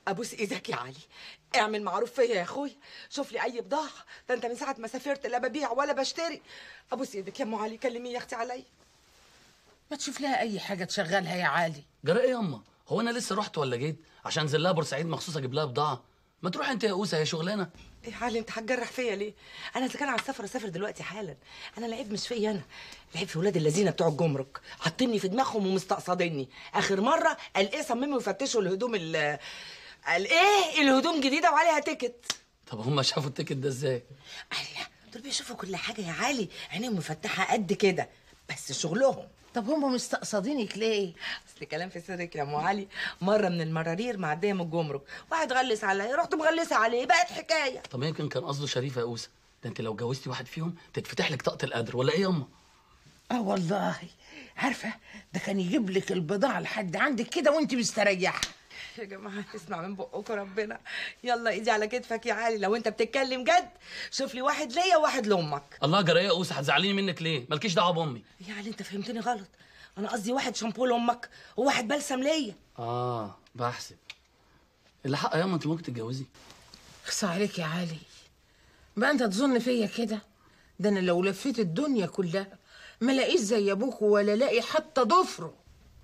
ابوس ايدك يا علي اعمل معروف فيا يا اخويا شوف لي اي بضاعه ده انت من ساعه ما سافرت لا ببيع ولا بشتري ابوس ايدك يا ام علي كلمي يا اختي عليا ما تشوف لها اي حاجه تشغلها يا علي جرى ايه ياما هو انا لسه رحت ولا جيت عشان انزل لها بورسعيد مخصوص اجيب لها بضاعه ما تروح انت يا اوسه هي شغلانه ايه يا علي انت هتجرح فيا ليه انا اذا كان على السفر اسافر دلوقتي حالا انا العيب مش فيا انا العيب في ولاد الذين بتوع الجمرك حاطيني في دماغهم ومستقصديني اخر مره قال ايه صمموا يفتشوا الهدوم ال قال ايه الهدوم جديده وعليها تيكت طب هم شافوا التيكت ده ازاي الله دول بيشوفوا كل حاجه يا علي عينيهم مفتحه قد كده بس شغلهم طب هم مستقصدينك ليه اصل كلام في سرك يا ام علي مره من المرارير معديه من الجمرك واحد غلس عليا رحت مغلسه عليه بقت حكايه طب يمكن كان قصده شريفه يا اوسه ده انت لو اتجوزتي واحد فيهم تتفتح لك طاقه القدر ولا ايه ياما اه والله عارفه ده كان يجيب لك البضاعه لحد عندك كده وانت مستريحه يا جماعه اسمع من بقكم ربنا يلا ايدي على كتفك يا علي لو انت بتتكلم جد شوف لي واحد ليا وواحد لامك الله جرى ايه يا اوسه هتزعليني منك ليه مالكيش دعوه بامي يا علي انت فهمتني غلط انا قصدي واحد شامبو لامك وواحد بلسم ليا اه بحسب اللي حق ياما انت ممكن تتجوزي اخصى عليك يا علي بقى انت تظن فيا كده ده انا لو لفيت الدنيا كلها ما لاقيش زي ابوك ولا لاقي حتى ضفره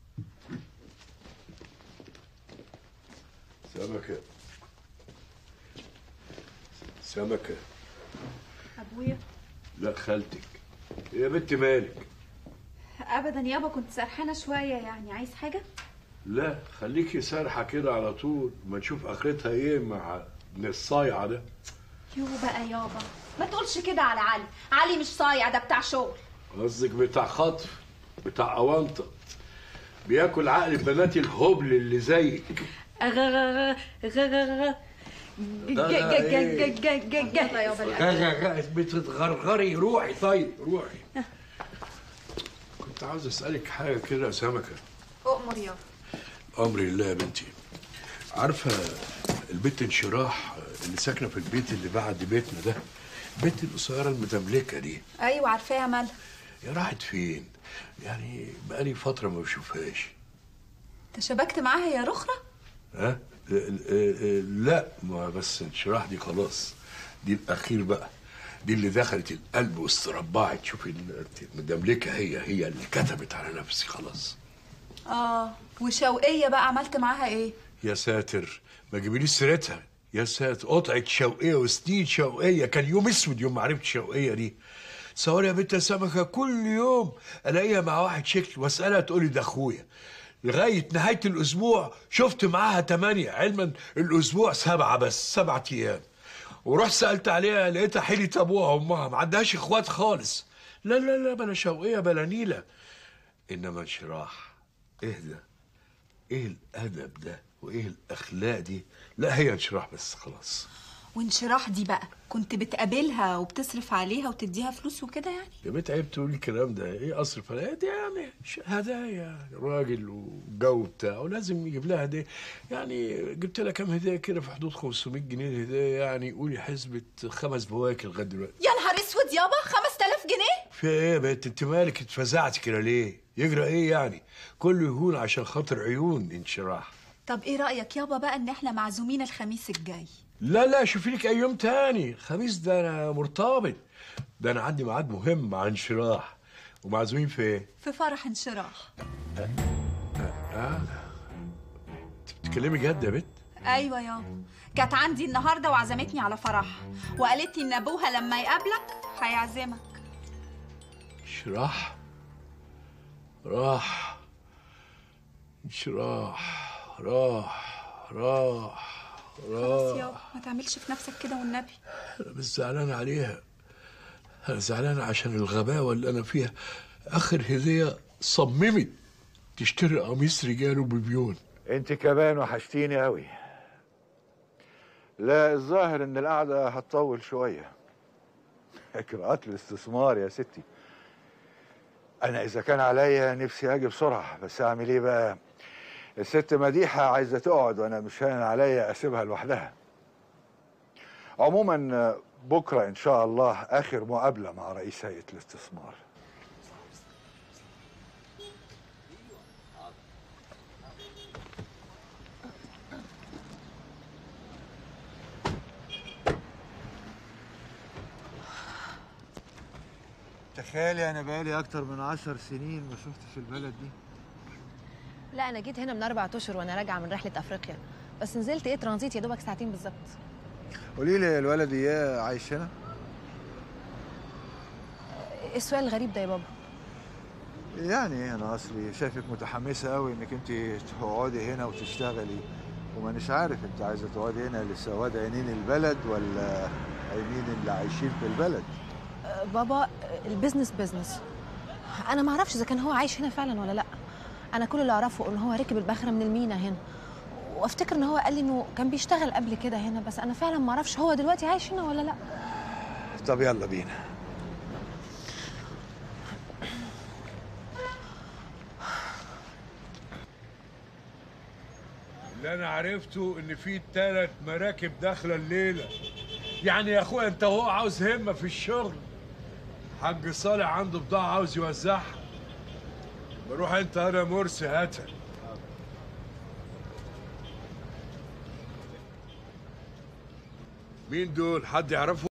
سمكة سمكة ابويا لا خالتك يا بنت مالك ابدا يابا كنت سرحانه شويه يعني عايز حاجه لا خليكي سارحة كده على طول ما نشوف اخرتها ايه مع ابن الصايعة ده يو بقى يابا ما تقولش كده على علي علي مش صايع ده بتاع شغل قصدك بتاع خطف بتاع اونطة بياكل عقل بنات الهبل اللي زيك غغغ غغغ بتتغرغري روحي طيب روحي كنت عاوز اسالك حاجه كده يا سمكه اؤمر يابا امر الله يا بنتي عارفه البت انشراح اللي ساكنه في البيت اللي بعد بيتنا ده البنت القصيره المتملكه دي ايوه عارفاها مالها يا راحت فين يعني بقالي فتره ما بشوفهاش انت شبكت معاها يا رخرة ها ل- ل- لا ما بس انشراح دي خلاص دي الاخير بقى دي اللي دخلت القلب واستربعت شوفي المدملكه هي هي اللي كتبت على نفسي خلاص اه وشوقية بقى عملت معاها ايه يا ساتر ما جيبيليش سيرتها يا ساتر قطعة شوقية وسنين شوقية كان يوم اسود يوم ما عرفت شوقية دي صور يا بنت سمكة كل يوم الاقيها مع واحد شكل واسألها تقولي ده اخويا لغاية نهاية الأسبوع شفت معاها تمانية علما الأسبوع سبعة بس سبعة أيام ورحت سألت عليها لقيتها حيلة أبوها وأمها ما عندهاش إخوات خالص لا لا لا بلا شوقية بلا نيلة إنما انشراح اهدى ايه الادب ده وايه الاخلاق دي لا هي انشراح بس خلاص وانشراح دي بقى كنت بتقابلها وبتصرف عليها وتديها فلوس وكده يعني يا بيت عيب تقول الكلام ده ايه اصرف عليها دي يعني ش- هدايا راجل والجو بتاعه لازم يجيب لها هديه يعني جبت لها كام هديه كده في حدود 500 جنيه هديه يعني قولي حسبة خمس بواكي لغايه دلوقتي يا نهار اسود يابا 5000 جنيه في ايه يا بنت انت مالك اتفزعت كده ليه يجرى ايه يعني كله يهون عشان خاطر عيون انشراح طب ايه رأيك يابا بقى ان احنا معزومين الخميس الجاي لا لا شوفي لك اي يوم تاني خميس ده انا مرتبط ده انا عندي ميعاد مهم مع انشراح ومعزومين في ايه؟ في فرح انشراح اه انت بتتكلمي جد يا بنت؟ ايوه يابا كانت عندي النهارده وعزمتني على فرحها وقالت لي ان ابوها لما يقابلك هيعزمك انشراح راح انشراح راح راح خلاص راح يابا ما تعملش في نفسك كده والنبي انا مش زعلان عليها انا زعلان عشان الغباوه اللي انا فيها اخر هديه صممت تشتري قميص رجال وبيبيون انت كمان وحشتيني قوي لا الظاهر ان القعده هتطول شويه اجراءات الاستثمار يا ستي انا اذا كان عليا نفسي اجي بسرعه بس اعمل ايه بقى الست مديحه عايزه تقعد وانا مش هان عليا اسيبها لوحدها عموما بكره ان شاء الله اخر مقابله مع رئيس هيئه الاستثمار تخيلي انا بقالي اكتر من عشر سنين ما شفتش البلد دي لا انا جيت هنا من اربع اشهر وانا راجعه من رحله افريقيا بس نزلت ايه ترانزيت يا دوبك ساعتين بالظبط قولي لي الولد اياه عايش هنا ايه السؤال الغريب ده يا بابا يعني انا اصلي شايفك متحمسه قوي انك انت تقعدي هنا وتشتغلي ومانيش عارف انت عايزه تقعدي هنا لسواد عينين البلد ولا عينين اللي عايشين في البلد أه، بابا أه، البيزنس بيزنس انا ما اعرفش اذا كان هو عايش هنا فعلا ولا لا انا كل اللي اعرفه ان هو ركب الباخره من المينا هنا وافتكر ان هو قال لي انه كان بيشتغل قبل كده هنا بس انا فعلا ما اعرفش هو دلوقتي عايش هنا ولا لا طب يلا بينا اللي انا عرفته ان في ثلاث مراكب داخله الليله يعني يا اخويا انت هو عاوز همه في الشغل حاج صالح عنده بضاعه عاوز يوزعها بروح انت انا مرسي هاتها مين دول حد يعرفه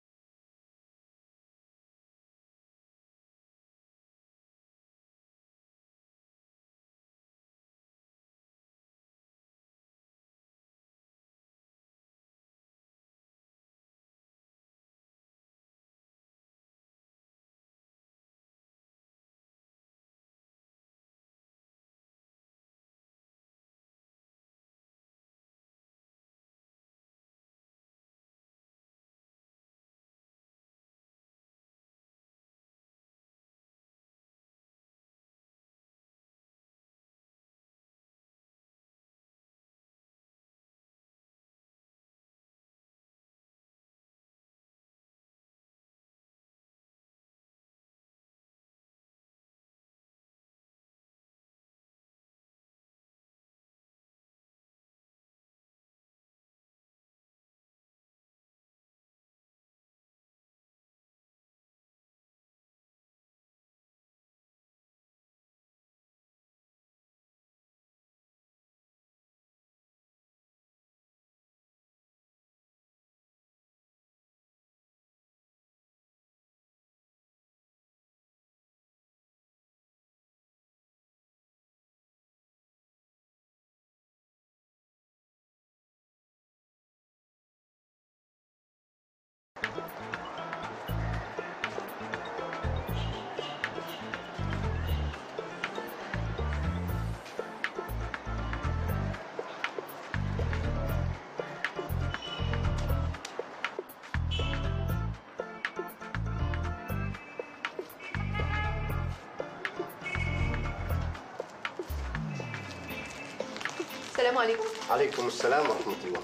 السلام عليكم عليكم السلام ورحمة الله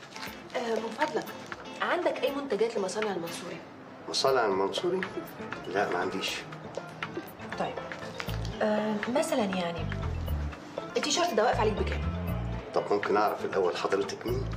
أه من فضلك عندك اي منتجات لمصانع المنصوري مصانع المنصوري؟ لا ما عنديش طيب أه مثلا يعني التيشيرت ده واقف عليك بكام طب ممكن أعرف الأول حضرتك مين؟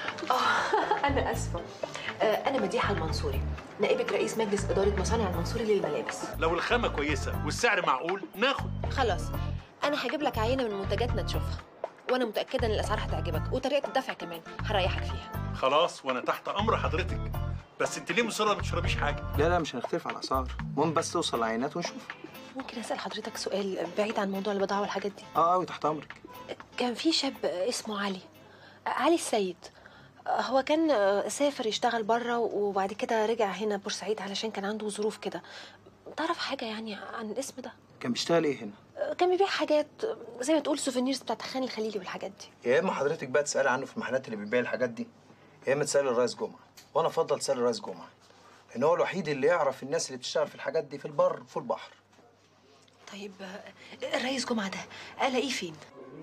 اه انا اسفه أه انا مديحه المنصوري نائبه رئيس مجلس اداره مصانع المنصوري للملابس لو الخامة كويسة والسعر معقول ناخد خلاص انا هجيب لك عينه من منتجاتنا تشوفها وانا متاكده ان الاسعار هتعجبك وطريقه الدفع كمان هريحك فيها خلاص وانا تحت امر حضرتك بس انت ليه مصرة ما تشربيش حاجة لا لا مش هنختلف على الاسعار المهم بس توصل العينات ونشوف ممكن اسال حضرتك سؤال بعيد عن موضوع البضاعه والحاجات دي اه قوي تحت امرك كان في شاب اسمه علي علي السيد هو كان سافر يشتغل بره وبعد كده رجع هنا بورسعيد علشان كان عنده ظروف كده تعرف حاجه يعني عن الاسم ده كان بيشتغل ايه هنا كان بيبيع حاجات زي ما تقول سوفينيرز بتاعت خان الخليلي والحاجات دي يا اما حضرتك بقى تسالي عنه في المحلات اللي بتبيع الحاجات دي يا اما تسالي الرئيس جمعه وانا افضل تسالي الرئيس جمعه لان هو الوحيد اللي يعرف الناس اللي بتشتغل في الحاجات دي في البر وفي البحر طيب الرئيس جمعه ده الاقيه فين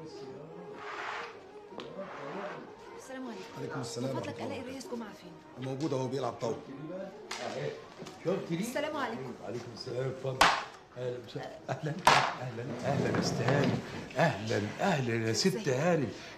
السلام عليكم عليكم السلام من فضلك ورحمة الله الاقي الرئيس جمعه فين موجود اهو بيلعب طاوله شفت دي؟ السلام عليكم عليكم السلام اتفضل اهلا وسهلا اهلا اهلا اهلا يا ست هاني اهلا اهلا يا ست هاني